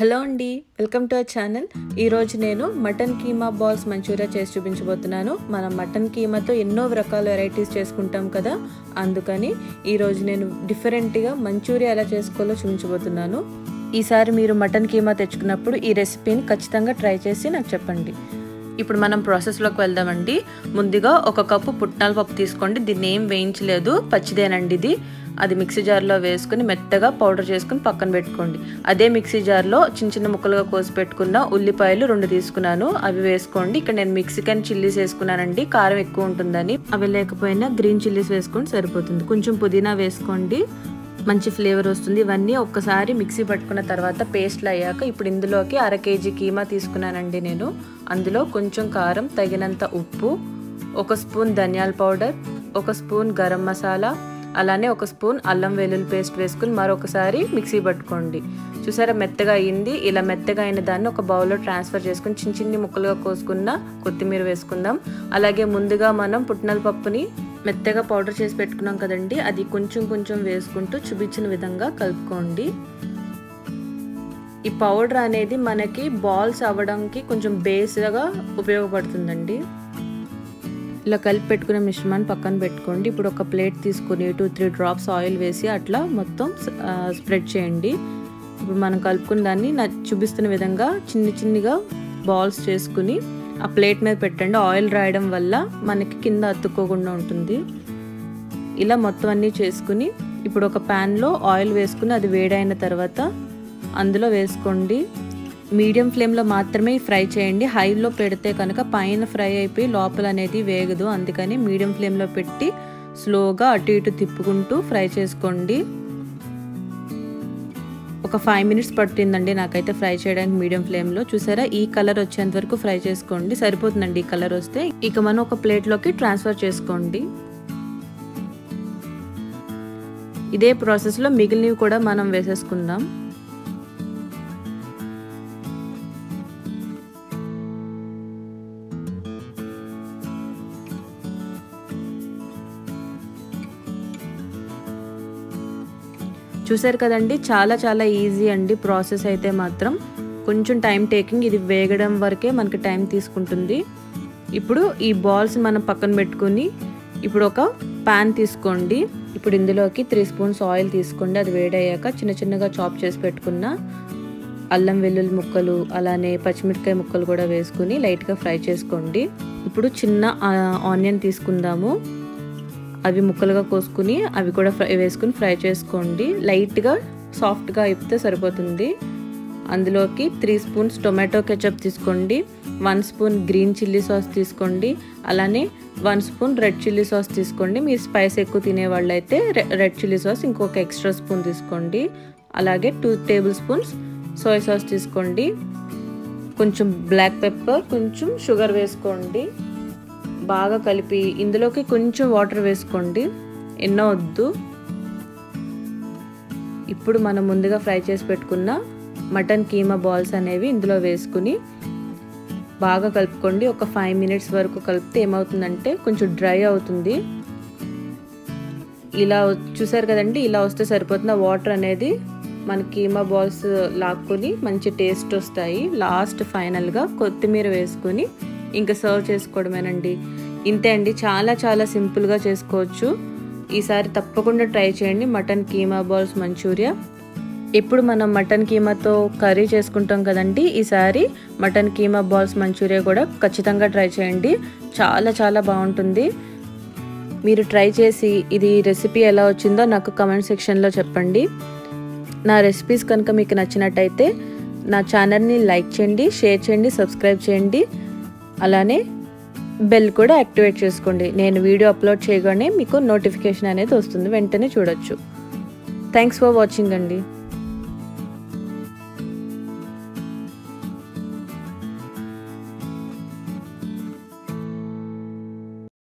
hello అండి welcome to our channel ఈరోజు నేను మటన్ కీమా బాల్స్ మంచూరియా చేసి చూపించబోతున్నాను మనం మటన్ కీమాతో ఎన్నో రకాల వెరైటీస్ చేసుకుంటాం కదా అందుకని ఈరోజు నేను డిఫరెంట్గా మంచూరియా ఎలా చేసుకోవాలో చూపించబోతున్నాను ఈసారి మీరు మటన్ కీమా తెచ్చుకున్నప్పుడు ఈ రెసిపీని ఖచ్చితంగా ట్రై చేసి నాకు చెప్పండి ఇప్పుడు మనం ప్రాసెస్లోకి వెళ్దామండి ముందుగా ఒక కప్పు పుట్నాల పప్పు తీసుకోండి దీన్ని ఏం వేయించలేదు పచ్చిదేనండి ఇది అది మిక్సీ జార్లో వేసుకుని మెత్తగా పౌడర్ చేసుకుని పక్కన పెట్టుకోండి అదే మిక్సీ జార్లో చిన్న చిన్న ముక్కలుగా కోసి పెట్టుకున్న ఉల్లిపాయలు రెండు తీసుకున్నాను అవి వేసుకోండి ఇక్కడ నేను మిక్సికన్ చిల్లీస్ వేసుకున్నానండి కారం ఎక్కువ ఉంటుందని అవి లేకపోయినా గ్రీన్ చిల్లీస్ వేసుకొని సరిపోతుంది కొంచెం పుదీనా వేసుకోండి మంచి ఫ్లేవర్ వస్తుంది ఇవన్నీ ఒక్కసారి మిక్సీ పట్టుకున్న తర్వాత పేస్ట్లు అయ్యాక ఇప్పుడు ఇందులోకి అర కేజీ కీమా తీసుకున్నానండి నేను అందులో కొంచెం కారం తగినంత ఉప్పు ఒక స్పూన్ ధనియాల పౌడర్ ఒక స్పూన్ గరం మసాలా అలానే ఒక స్పూన్ అల్లం వెల్లుల్లి పేస్ట్ వేసుకుని మరొకసారి మిక్సీ పట్టుకోండి చూసారా మెత్తగా అయింది ఇలా మెత్తగా అయిన దాన్ని ఒక బౌల్లో ట్రాన్స్ఫర్ చేసుకుని చిన్న చిన్ని ముక్కలుగా కోసుకున్న కొత్తిమీర వేసుకుందాం అలాగే ముందుగా మనం పుట్నాల పప్పుని మెత్తగా పౌడర్ చేసి పెట్టుకున్నాం కదండి అది కొంచెం కొంచెం వేసుకుంటూ చూపించిన విధంగా కలుపుకోండి ఈ పౌడర్ అనేది మనకి బాల్స్ అవ్వడానికి కొంచెం బేస్గా ఉపయోగపడుతుందండి ఇలా కలిపి పెట్టుకునే మిశ్రమాన్ని పక్కన పెట్టుకోండి ఇప్పుడు ఒక ప్లేట్ తీసుకుని టూ త్రీ డ్రాప్స్ ఆయిల్ వేసి అట్లా మొత్తం స్ప్రెడ్ చేయండి ఇప్పుడు మనం కలుపుకున్న దాన్ని నా చూపిస్తున్న విధంగా చిన్ని చిన్నిగా బాల్స్ చేసుకుని ఆ ప్లేట్ మీద పెట్టండి ఆయిల్ రాయడం వల్ల మనకి కింద అతుక్కోకుండా ఉంటుంది ఇలా మొత్తం అన్నీ చేసుకుని ఇప్పుడు ఒక ప్యాన్లో ఆయిల్ వేసుకుని అది వేడైన తర్వాత అందులో వేసుకోండి మీడియం ఫ్లేమ్లో మాత్రమే ఫ్రై చేయండి హైలో పెడితే కనుక పైన ఫ్రై అయిపోయి లోపల అనేది వేగదు అందుకని మీడియం ఫ్లేమ్లో పెట్టి స్లోగా అటు ఇటు తిప్పుకుంటూ ఫ్రై చేసుకోండి ఒక ఫైవ్ మినిట్స్ పట్టిందండి నాకైతే ఫ్రై చేయడానికి మీడియం ఫ్లేమ్లో చూసారా ఈ కలర్ వచ్చేంత వరకు ఫ్రై చేసుకోండి సరిపోతుందండి ఈ కలర్ వస్తే ఇక మనం ఒక ప్లేట్లోకి ట్రాన్స్ఫర్ చేసుకోండి ఇదే ప్రాసెస్లో మిగిలినవి కూడా మనం వేసేసుకుందాం చూసారు కదండి చాలా చాలా ఈజీ అండి ప్రాసెస్ అయితే మాత్రం కొంచెం టైం టేకింగ్ ఇది వేగడం వరకే మనకి టైం తీసుకుంటుంది ఇప్పుడు ఈ బాల్స్ మనం పక్కన పెట్టుకుని ఇప్పుడు ఒక ప్యాన్ తీసుకోండి ఇప్పుడు ఇందులోకి త్రీ స్పూన్స్ ఆయిల్ తీసుకోండి అది వేడయ్యాక చిన్న చిన్నగా చాప్ చేసి పెట్టుకున్న అల్లం వెల్లుల్లి ముక్కలు అలానే పచ్చిమిరపకాయ ముక్కలు కూడా వేసుకుని లైట్గా ఫ్రై చేసుకోండి ఇప్పుడు చిన్న ఆనియన్ తీసుకుందాము అవి ముక్కలుగా కోసుకుని అవి కూడా ఫ్రై వేసుకుని ఫ్రై చేసుకోండి లైట్గా సాఫ్ట్గా అయిపోతే సరిపోతుంది అందులోకి త్రీ స్పూన్స్ టొమాటో కెచప్ తీసుకోండి one spoon green chilli sauce తీసుకోండి అలానే one spoon red chilli sauce తీసుకోండి మీరు స్పైస్ ఎక్కువ తినే వాళ్ళైతే రెడ్ చిల్లీ సాస్ ఇంకొక ఎక్స్ట్రా స్పూన్ తీసుకోండి అలాగే two tablespoons soya sauce తీసుకోండి కొంచెం బ్లాక్ పెప్పర్ కొంచెం షుగర్ వేసుకోండి బాగా కలిపి ఇందులోకి కొంచెం వాటర్ వేసుకోండి ఎన్నో వద్దు ఇప్పుడు మనం ముందుగా ఫ్రై చేసి పెట్టుకున్న మటన్ కీమా బాల్స్ అనేవి ఇందులో వేసుకుని బాగా కలుపుకోండి ఒక ఫైవ్ మినిట్స్ వరకు కలిపితే ఏమవుతుందంటే కొంచెం డ్రై అవుతుంది ఇలా చూసారు కదండి ఇలా వస్తే సరిపోతుంది వాటర్ అనేది మన కీమా బాల్స్ లాక్కొని మంచి టేస్ట్ వస్తాయి లాస్ట్ ఫైనల్గా కొత్తిమీర వేసుకొని ఇంకా సర్వ్ చేసుకోవడమేనండి ఇంతే అండి చాలా చాలా సింపుల్గా చేసుకోవచ్చు ఈసారి తప్పకుండా ట్రై చేయండి మటన్ కీమా బాల్స్ మంచూరియా ఎప్పుడు మనం మటన్ కీమాతో కర్రీ చేసుకుంటాం కదండి ఈసారి మటన్ కీమా బాల్స్ మంచూరియా కూడా ఖచ్చితంగా ట్రై చేయండి చాలా చాలా బాగుంటుంది మీరు ట్రై చేసి ఇది రెసిపీ ఎలా వచ్చిందో నాకు కమెంట్ సెక్షన్లో చెప్పండి నా రెసిపీస్ కనుక మీకు నచ్చినట్టయితే నా ఛానల్ని లైక్ చేయండి షేర్ చేయండి సబ్స్క్రైబ్ చేయండి అలానే బెల్ కూడా యాక్టివేట్ చేసుకోండి నేను వీడియో అప్లోడ్ చేయగానే మీకు నోటిఫికేషన్ అనేది వస్తుంది వెంటనే చూడొచ్చు థ్యాంక్స్ ఫర్ వాచింగ్ అండి